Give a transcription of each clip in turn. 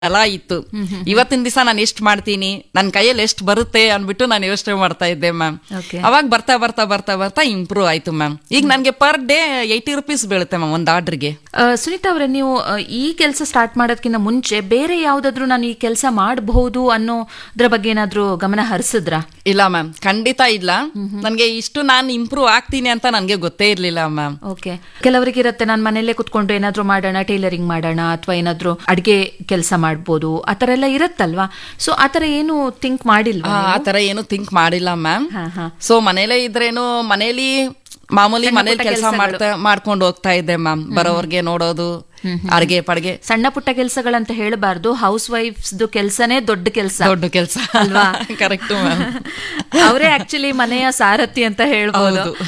ಎಲ್ಲ ಇತ್ತು ಇವತ್ತಿನ ದಿವಸ ನಾನು ಎಷ್ಟು ಮಾಡ್ತೀನಿ ನನ್ನ ಕೈಯಲ್ಲಿ ಎಷ್ಟು ಬರುತ್ತೆ ಅನ್ಬಿಟ್ಟು ನಾನು ಯೋಚನೆ ಮಾಡ್ತಾ ಇದ್ದೆ ಮ್ಯಾಮ್ Okay. ಅವಾಗ ಬರ್ತಾ ಬರ್ತಾ ಬರ್ತಾ ಬರ್ತಾ ಇಂಪ್ರೂವ್ ಆಯ್ತು ಮ್ಯಾಮ್ ಈಗ ನನಗೆ ಪರ್ ಡೇ ಏಯ್ಟಿ ರುಪೀಸ್ ಬೀಳುತ್ತೆ ಮ್ಯಾಮ್ ಒಂದು ಆರ್ಡ್ರಿಗೆ ಆ, ಸುನೀತಾ ಅವರೇ ನೀವು ಆ, ಈ ಕೆಲಸ ಸ್ಟಾರ್ಟ್ ಮಾಡೋದಕ್ಕಿಂತ ಮುಂಚೆ ಬೇರೆ ಯಾವ್ದಾದ್ರು ನಾನು ಈ ಕೆಲಸ ಮಾಡಬಹುದು ಅನ್ನೋದ್ರ ಬಗ್ಗೆ ಏನಾದ್ರೂ ಗಮನ ಹರಿಸಿದ್ರಾ ಇಲ್ಲ ಮ್ಯಾಮ್ ಖಂಡಿತ ಇಲ್ಲ ನನಗೆ ಇಷ್ಟು ನಾನು ಇಂಪ್ರೂವ್ ಆಗ್ತೀನಿ ಅಂತ ನನಗೆ ಗೊತ್ತೇ ಇರ್ಲಿಲ್ಲ ಮ್ಯಾಮ್ ಓಕೆ ಕೆಲವರಿಗೆ ಇರುತ್ತೆ ನಾನು ಮನೆಯಲ್ಲೇ ಕುತ್ಕೊಂಡು ಏನಾದ್ರೂ ಮಾಡೋಣ ಟೈಲರಿಂಗ್ ಮಾಡೋಣ ಅಥವಾ ಏನಾದ್ರೂ ಅಡಿಗೆ ಕೆಲಸ ಮಾಡ್ಬೋದು ಆತರ ಎಲ್ಲ ಇರುತ್ತಲ್ವಾ ಸೊ ಆತರ ಏನು ಥಿಂಕ್ ಮಾಡಿಲ್ವಾ ಆ ತರ ಏನು ಥಿಂಕ್ ಮಾಡಿಲ್ಲ ಮ್ಯಾಮ್ ಹಾ, ಹಾ. ಸೊ ಮನೇಲೇ ಇದ್ರೇನು ಮನೇಲಿ ಮಾಮೂಲಿ ಸಣ್ಣ ಮನೇಲಿ ಪುಟ್ಟ ಕೆಲಸ ಕೆಲ್ಸಗಳು. ಮಾಡ್ತಾ ಮಾಡ್ಕೊಂಡು ಹೋಗ್ತಾ ಇದ್ದೆ ಮ್ಯಾಮ್ ಬರೋರ್ಗೆ ನೋಡೋದು ಅಡ್ಗೆ ಪಡ್ಗೆ ಸಣ್ಣ ಪುಟ್ಟ ಕೆಲಸಗಳಂತ ಹೇಳಬಾರ್ದು ಹೌಸ್ ವೈಫ್ಸ್ ಕೆಲಸನೇ ದೊಡ್ಡ ಕೆಲಸ ದೊಡ್ಡ ಕೆಲಸ ಅಲ್ವಾ ಕರೆಕ್ಟ್ ಮ್ಯಾಮ್ ಅವರೇ ಆಕ್ಚುಲಿ ಮನೆಯ ಸಾರಥಿ ಅಂತ ಹೇಳ್ಬೋದು ಹೌದು.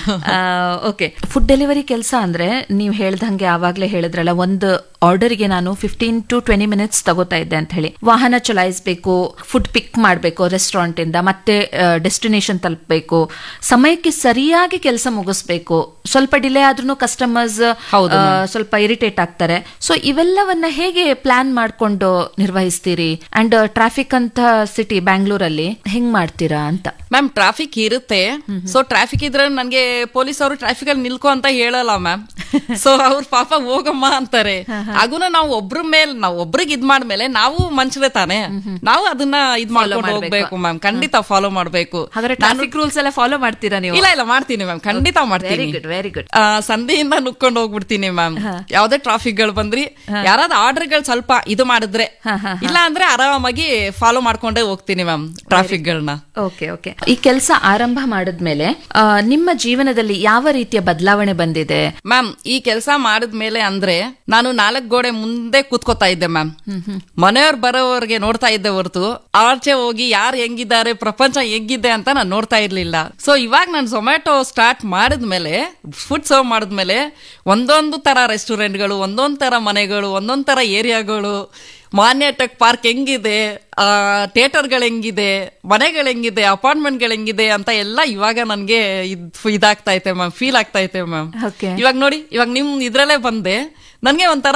ಓಕೆ ಫುಡ್ ಡೆಲಿವರಿ ಕೆಲಸ ಅಂದ್ರೆ ನೀವು ಹೇಳ್ದಂಗೆ ಆವಾಗ್ಲೇ ಹೇಳಿದ್ರಲ್ಲ ಒಂದು ಆರ್ಡರ್ಗೆ ನಾನು ಫಿಫ್ಟೀನ್ ಟು ಟ್ವೆಂಟಿ ಮಿನಿಟ್ಸ್ ತಗೋತಾ ಇದ್ದೆ ಅಂತ ಹೇಳಿ ವಾಹನ ಚಲಾಯಿಸಬೇಕು ಫುಡ್ ಪಿಕ್ ಮಾಡಬೇಕು ರೆಸ್ಟೋರೆಂಟ್ ಇಂದ ಮತ್ತೆ ಡೆಸ್ಟಿನೇಷನ್ ತಲುಪಬೇಕು ಸಮಯಕ್ಕೆ ಸರಿಯಾಗಿ ಕೆಲಸ ಮುಗಿಸ್ಬೇಕು ಸ್ವಲ್ಪ ಡಿಲೇ ಆದ್ರೂ ಕಸ್ಟಮರ್ಸ್ ಹೌದು ಸ್ವಲ್ಪ ಇರಿಟೇಟ್ ಆಗ್ತಾರೆ ಸೊ ಇವೆಲ್ಲವನ್ನ ಹೇಗೆ ಪ್ಲಾನ್ ಮಾಡ್ಕೊಂಡು ನಿರ್ವಹಿಸ್ತೀರಿ ಅಂಡ್ ಟ್ರಾಫಿಕ್ ಅಂತ ಸಿಟಿ ಬ್ಯಾಂಗ್ಳೂರಲ್ಲಿ ಹೆಂಗ್ ಮಾಡ್ತೀರಾ ಅಂತ ಮ್ಯಾಮ್ ಟ್ರಾಫಿಕ್ ಇರುತ್ತೆ ಸೊ ಟ್ರಾಫಿಕ್ ಇದ್ರೆ ನನಗೆ ಪೊಲೀಸ್ ಅವರು ಟ್ರಾಫಿಕ್ ಅಲ್ಲಿ ನಿಲ್ಕೊ ಅಂತ ಹೇಳಲ್ಲ ಮ್ಯಾಮ್ ಸೊ ಅವ್ರ ಪಾಪ ಹೋಗಮ್ಮ ಅಂತಾರೆ ಆಗುನ ನಾವು ಒಬ್ರ ಮೇಲೆ ನಾವು ಒಬ್ರಿಗೆ ಇದ್ ಮಾಡ್ಮೇಲೆ ನಾವು ಮನುಷ್ಯರೇ ತಾನೆ ನಾವು ಅದನ್ನ ಇದ್ ಮಾಡ್ಕೊಂಡು ಮಾಡ್ಬೇಕು. ಹೋಗ್ಬೇಕು ಮ್ಯಾಮ್ ಖಂಡಿತ ಫಾಲೋ ಮಾಡ್ಬೇಕು ಹಾಗಾದ್ರೆ ಟ್ರಾಫಿಕ್ ರೂಲ್ಸ್ ಎಲ್ಲ ಫಾಲೋ ಮಾಡ್ತೀರಾ ನೀವು ಇಲ್ಲ ಇಲ್ಲ ಮಾಡ್ತೀನಿ ಮ್ಯಾಮ್ ಖಂಡಿತ ವೆರಿ ಮಾಡ್ತೀನಿ ಗುಡ್ ವೆರಿ ಗುಡ್ ಆ, ಸಂಧಿಯಿಂದ ನುಕ್ಕೊಂಡು ಹೋಗ್ಬಿಡ್ತೀನಿ ಮ್ಯಾಮ್ ಯಾವ್ದೇ ಟ್ರಾಫಿಕ್ ಗಳು ಬಂದ್ರಿ ಯಾರಾದ್ರೂ ಆರ್ಡರ್ ಗಳು ಸ್ವಲ್ಪ ಇದು ಮಾಡಿದ್ರೆ ಇಲ್ಲ ಅಂದ್ರೆ ಆರಾಮಾಗಿ ಫಾಲೋ ಮಾಡ್ಕೊಂಡೇ ಹೋಗ್ತೀನಿ ಮ್ಯಾಮ್ ಟ್ರಾಫಿಕ್ ಗಳನ್ನ ಓಕೆ ಓಕೆ ಈ ಕೆಲಸ ಆರಂಭ ಮಾಡಿದ್ಮೇಲೆ ಆ, ನಿಮ್ಮ ಜೀವನದಲ್ಲಿ ಯಾವ ರೀತಿಯ ಬದಲಾವಣೆ ಬಂದಿದೆ ಮ್ಯಾಮ್ ಈ ಕೆಲಸ ಮಾಡಿದ್ಮೇಲೆ ಅಂದ್ರೆ ನಾನು ನಾಲ್ಕ್ ಗೋಡೆ ಮುಂದೆ ಕೂತ್ಕೋತಾ ಇದ್ದೆ ಮ್ಯಾಮ್ ಮನೆಯವ್ರು ಬರೋವರೆಗೆ ನೋಡ್ತಾ ಇದ್ದೆ ಹೊರತು ಆಚೆ ಹೋಗಿ ಯಾರು ಹೆಂಗಿದ್ದಾರೆ ಪ್ರಪಂಚ ಹೆಂಗಿದೆ ಅಂತ ನಾನು ನೋಡ್ತಾ ಇರ್ಲಿಲ್ಲ ಸೊ ಇವಾಗ ನಾನು ಝೊಮ್ಯಾಟೊ ಸ್ಟಾರ್ಟ್ ಮಾಡಿದ್ಮೇಲೆ ಫುಡ್ ಸರ್ವ್ ಮಾಡಿದ್ಮೇಲೆ ಒಂದೊಂದು ತರ ರೆಸ್ಟೋರೆಂಟ್ಗಳು ಒಂದೊಂದು ತರ ಮನೆಗಳು ಒಂದೊಂದು ತರ ಏರಿಯಾಗಳು ಮಾನ್ಯ ಟೆಕ್ ಪಾರ್ಕ್ ಹೆಂಗಿದೆ ಥಿಯೇಟರ್ಗಳು ಹೆಂಗಿದೆ ಮನೆಗಳು ಹೆಂಗಿದೆ ಅಪಾರ್ಟ್ಮೆಂಟ್ಗಳು ಹೆಂಗಿದೆ ಅಂತ ಎಲ್ಲ ಇವಾಗ ನನಗೆ ಇದಾಗ್ತಾ ಐತೆ ಮ್ಯಾಮ್ ಫೀಲ್ ಆಗ್ತಾ ಐತೆ ಮ್ಯಾಮ್ ಓಕೆ ಇವಾಗ ನೋಡಿ ಇವಾಗ ನಿಮ್ ಇದ್ರಲ್ಲೇ ಬಂದೆ ನನ್ಗೆ ಒಂಥರ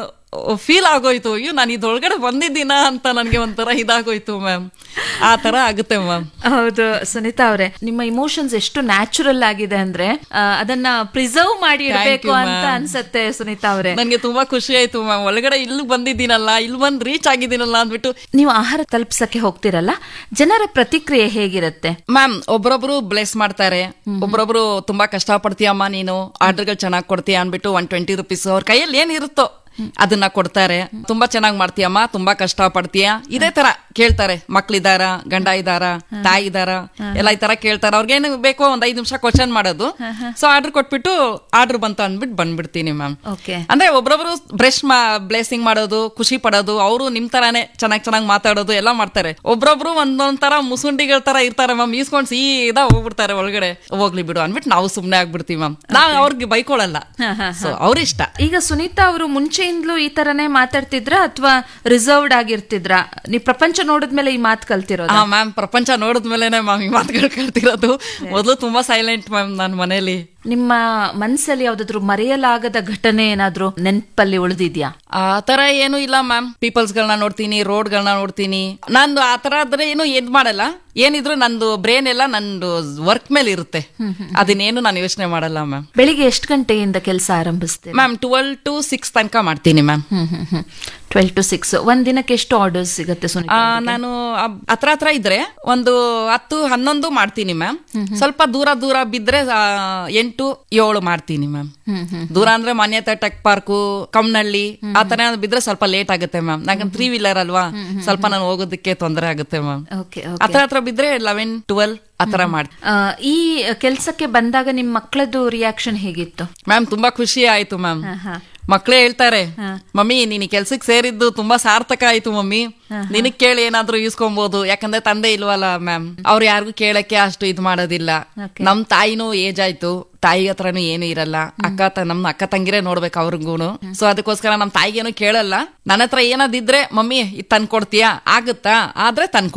ಫೀಲ್ ಆಗೋಯ್ತು ಅಯ್ಯೋ ನಾನು ಇದ್ರೊಳಗಡೆ ಬಂದಿದ್ದೀನ ಅಂತ ನನ್ಗೆ ಒಂಥರ ಇದಾಗೋಯ್ತು ಮ್ಯಾಮ್ ಆ ತರ ಆಗುತ್ತೆ ಮ್ಯಾಮ್ ಹೌದು ಸುನೀತಾ ಅವರೇ ನಿಮ್ಮ ಇಮೋಷನ್ಸ್ ಎಷ್ಟು ನ್ಯಾಚುರಲ್ ಆಗಿದೆ ಅಂದ್ರೆ ಆ, ಅದನ್ನ ಪ್ರಿಸರ್ವ್ ಮಾಡಿ Thank ಇಡಬೇಕು you, ಅಂತ ma'am. ಅನ್ಸತ್ತೆ ಸುನೀತಾ ಅವರೇ ನನ್ಗೆ ತುಂಬಾ ಖುಷಿ ಆಯ್ತು ಮ್ಯಾಮ್ ಒಳಗಡೆ ಇಲ್ಲಿ ಬಂದಿದ್ದೀನಲ್ಲ ಇಲ್ಲಿ ಬಂದ್ ರೀಚ್ ಆಗಿದ್ದೀನಲ್ಲ ಅಂದ್ಬಿಟ್ಟು ನೀವು ಆಹಾರ ತಲುಪ್ಸಕ್ಕೆ ಹೋಗ್ತಿರಲ್ಲ ಜನರ ಪ್ರತಿಕ್ರಿಯೆ ಹೇಗಿರುತ್ತೆ ಮ್ಯಾಮ್ ಒಬ್ರೊಬ್ರು ಬ್ಲೆಸ್ ಮಾಡ್ತಾರೆ ಒಬ್ರೊಬ್ರು ತುಂಬಾ ಕಷ್ಟ ಪಡ್ತೀಯಮ್ಮ ನೀನು ಆರ್ಡರ್ಗಳು ಚೆನ್ನಾಗಿ ಕೊಡ್ತೀಯ ಅನ್ಬಿಟ್ಟು ಒನ್ ಟ್ವೆಂಟಿ ರುಪೀಸ್ ಅವ್ರ ಕೈಯಲ್ಲಿ ಏನಿರುತ್ತೋ ಅದನ್ನ ಕೊಡ್ತಾರೆ ತುಂಬಾ ಚೆನ್ನಾಗಿ ಮಾಡ್ತೀಯಮ್ಮ ತುಂಬಾ ಕಷ್ಟ ಪಡ್ತೀಯ ಇದೇ ತರ ಕೇಳ್ತಾರೆ ಮಕ್ಳಿದಾರ ಗಂಡ ಇದಾರ ತಾಯಿ ಇದಾರ ಎಲ್ಲ ಈ ತರ ಕೇಳ್ತಾರೆ ಅವ್ರಿಗೇನು ಬೇಕೋ ಒಂದ್ ಐದ್ ನಿಮಿಷ ಕ್ವಶನ್ ಮಾಡೋದು ಸೊ ಆರ್ಡರ್ ಕೊಟ್ಬಿಟ್ಟು ಆರ್ಡರ್ ಬಂತು ಅಂದ್ಬಿಟ್ಟು ಬಂದ್ಬಿಡ್ತೀನಿ ಮ್ಯಾಮ್ ಓಕೆ ಅಂದ್ರೆ ಒಬ್ರೊಬ್ರು ಬ್ರಷ್ ಬ್ಲೇಸಿಂಗ್ ಮಾಡೋದು ಖುಷಿ ಪಡೋದು ಅವರು ನಿಮ್ ತರಾನೇ ಚೆನ್ನಾಗ್ ಚೆನ್ನಾಗ್ ಮಾತಾಡೋದು ಎಲ್ಲ ಮಾಡ್ತಾರೆ ಒಬ್ರೊಬ್ರು ಒಂದೊಂದ್ ತರ ಮುಸುಂಡಿಗಳ ತರ ಇರ್ತಾರೆ ಮ್ಯಾಮ್ ಈಸ್ಕೊಂಡ್ ಸೀದಾ ಹೋಗ್ಬಿಡ್ತಾರೆ ಒಳಗಡೆ ಹೋಗ್ಲಿ ಬಿಡು ಅನ್ಬಿಟ್ಟು ನಾವು ಸುಮ್ನೆ ಆಗ್ಬಿಡ್ತೀವಿ ಮ್ಯಾಮ್ ನಾವ್ ಅವ್ರಿಗೆ ಬೈಕೊಳಲ್ಲ ಸೊ ಅವ್ರಿಷ್ಟ ಈಗ ಸುನೀತಾ ಅವರು ಮುಂಚೆಯಿಂದಲೂ ಈ ತರನೇ ಮಾತಾಡ್ತಿದ್ರ ಅಥವಾ ರಿಸರ್ವ್ಡ್ ಆಗಿರ್ತಿದ್ರ ನೀವು ಪ್ರಪಂಚ ನೋಡಿದ್ಮೇಲೆ ಈ ಮಾತು ಕಲ್ತಿರೋದು ಹಾ ಮ್ಯಾಮ್ ಪ್ರಪಂಚ ನೋಡಿದ್ಮೇಲೆನೆ ಮ್ಯಾಮ್ ಈ ಮಾತುಗಳು ಕೇಳ್ತಿರೋದು ಮೊದಲು ತುಂಬಾ ಸೈಲೆಂಟ್ ಮ್ಯಾಮ್ ನನ್ನ ಮನೇಲಿ ನಿಮ್ಮ ಮನ್ಸಲ್ಲಿ ಯಾವ್ದಾದ್ರು ಮರೆಯಲಾಗದ ಘಟನೆ ಏನಾದ್ರೂ ನೆನ್ಪಲ್ಲಿ ಉಳಿದಿದ್ಯಾ ಆ ತರ ಏನು ಇಲ್ಲ ಮ್ಯಾಮ್ ಪೀಪಲ್ಸ್ ಗಳನ್ನ ನೋಡ್ತೀನಿ ರೋಡ್ ಗಳನ್ನ ನೋಡ್ತೀನಿ ನಂದು ಆ ತರ ಆದ್ರೆ ಏನು ಎದ್ ಮಾಡಲ್ಲ ಏನಿದ್ರು ನಂದು ಬ್ರೇನ್ ಎಲ್ಲ ನಂದು ವರ್ಕ್ ಮೇಲೆ ಇರುತ್ತೆ ಅದನ್ನೇನು ನಾನು ಯೋಚನೆ ಮಾಡಲ್ಲ ಮ್ಯಾಮ್ ಬೆಳಿಗ್ಗೆ ಎಷ್ಟು ಗಂಟೆಯಿಂದ ಕೆಲಸ ಆರಂಭಿಸ್ತೇವೆ ಮ್ಯಾಮ್ ಟ್ವೆಲ್ ಟು ಸಿಕ್ಸ್ ತನಕ ಮಾಡ್ತೀನಿ ಮ್ಯಾಮ್ ಟ್ವೆಲ್ ಟು ಸಿಕ್ಸ್ ಒಂದ್ ದಿನಕ್ಕೆ ಎಷ್ಟು ಆರ್ಡರ್ಸ್ ಸಿಗುತ್ತೆ ಸುನೀತಾ ನಾನು ಅಬ್- ಹತ್ರ ಹತ್ರ ಇದ್ರೆ ಒಂದು ಹತ್ತು ಹನ್ನೊಂದು ಮಾಡ್ತೀನಿ ಮ್ಯಾಮ್ ಸ್ವಲ್ಪ ದೂರ ದೂರ ಬಿದ್ರೆ ಆ, ಎಂಟು ಏಳು ಮಾಡ್ತೀನಿ ಮ್ಯಾಮ್ ದೂರ ಅಂದ್ರೆ ಮಾನ್ಯತೆ ಟೆಕ್ ಪಾರ್ಕು ಕಮ್ನಳ್ಳಿ ಆ ತರ ಏನಾದ್ರು ಬಿದ್ರೆ ಸ್ವಲ್ಪ ಲೇಟ್ ಆಗುತ್ತೆ ಮ್ಯಾಮ್ ಯಾಕಂದ್ರೆ ತ್ರೀ ವೀಲರ್ ಅಲ್ವಾ ಸ್ವಲ್ಪ ನಾನು ಹೋಗೋದಕ್ಕೆ ತೊಂದರೆ ಆಗುತ್ತೆ ಮ್ಯಾಮ್ ಓಕೆ ಹತ್ರ ಹತ್ರ ಬಿದ್ರೆ ಲೆವೆನ್ ಟ್ವೆಲ್ ಆ ತರ ಮಾಡ್ತೀನಿ ಈ ಕೆಲಸಕ್ಕೆ ಬಂದಾಗ ನಿಮ್ ಮಕ್ಕಳದ್ದು ರಿಯಾಕ್ಷನ್ ಹೇಗಿತ್ತು ಮ್ಯಾಮ್ ತುಂಬಾ ಖುಷಿ ಆಯ್ತು ಮ್ಯಾಮ್ ಹಾ. ಮಕ್ಳೇ ಹೇಳ್ತಾರೆ ಮಮ್ಮಿ ನೀನ್ ಕೆಲ್ಸಕ್ಕೆ ಸೇರಿದ್ದು ತುಂಬಾ ಸಾರ್ಥಕ ಆಯ್ತು ಮಮ್ಮಿ ನಿನಗ್ ಕೇಳಿ ಏನಾದ್ರೂ ಇಸ್ಕೊಬಹುದು ಯಾಕಂದ್ರೆ ತಂದೆ ಇಲ್ವಲ್ಲ ಮ್ಯಾಮ್ ಅವ್ರು ಯಾರಿಗೂ ಕೇಳಕ್ಕೆ ಅಷ್ಟು ಇದ್ ಮಾಡೋದಿಲ್ಲ Okay. ನಮ್ ತಾಯಿನೂ ಏಜ್ ಆಯ್ತು ತಾಯಿ ಹತ್ರನು ಏನು ಇರಲ್ಲ ಅಕ್ಕ ತ ನಮ್ ಅಕ್ಕ ತಂಗಿರೇ ನೋಡ್ಬೇಕು ಅವ್ರಿಗೂನು ಸೊ ಅದಕ್ಕೋಸ್ಕರ ನಮ್ ತಾಯಿಗೇನು ಕೇಳಲ್ಲ ನನ್ನ ಹತ್ರ ಏನಾದಿದ್ರೆ ಮಮ್ಮಿ ಇದ್ ತಂದ್ಕೊಡ್ತೀಯಾ ಆಗುತ್ತಾ ಆದ್ರೆ ತಂದ್ಕೊಡು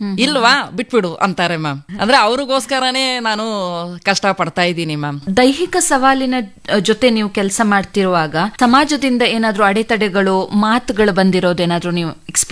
ಇಲ್ವಾ ಬಿಟ್ಬಿಡು ಅಂತಾರೆ ಮ್ಯಾಮ್ ಅಂದ್ರೆ ಅವ್ರಿಗೋಸ್ಕರನೇ ನಾನು ಕಷ್ಟ ಪಡ್ತಾ ಇದ್ದೀನಿ ಮ್ಯಾಮ್ ದೈಹಿಕ ಸವಾಲಿನ ಅ, ಜೊತೆ ನೀವು ಕೆಲಸ ಮಾಡ್ತಿರುವಾಗ ಸಮಾಜದಿಂದ ಏನಾದ್ರೂ ಅಡೆತಡೆಗಳು ಮಾತುಗಳು ಬಂದಿರೋದೇನಾದ್ರೂ ನೀವು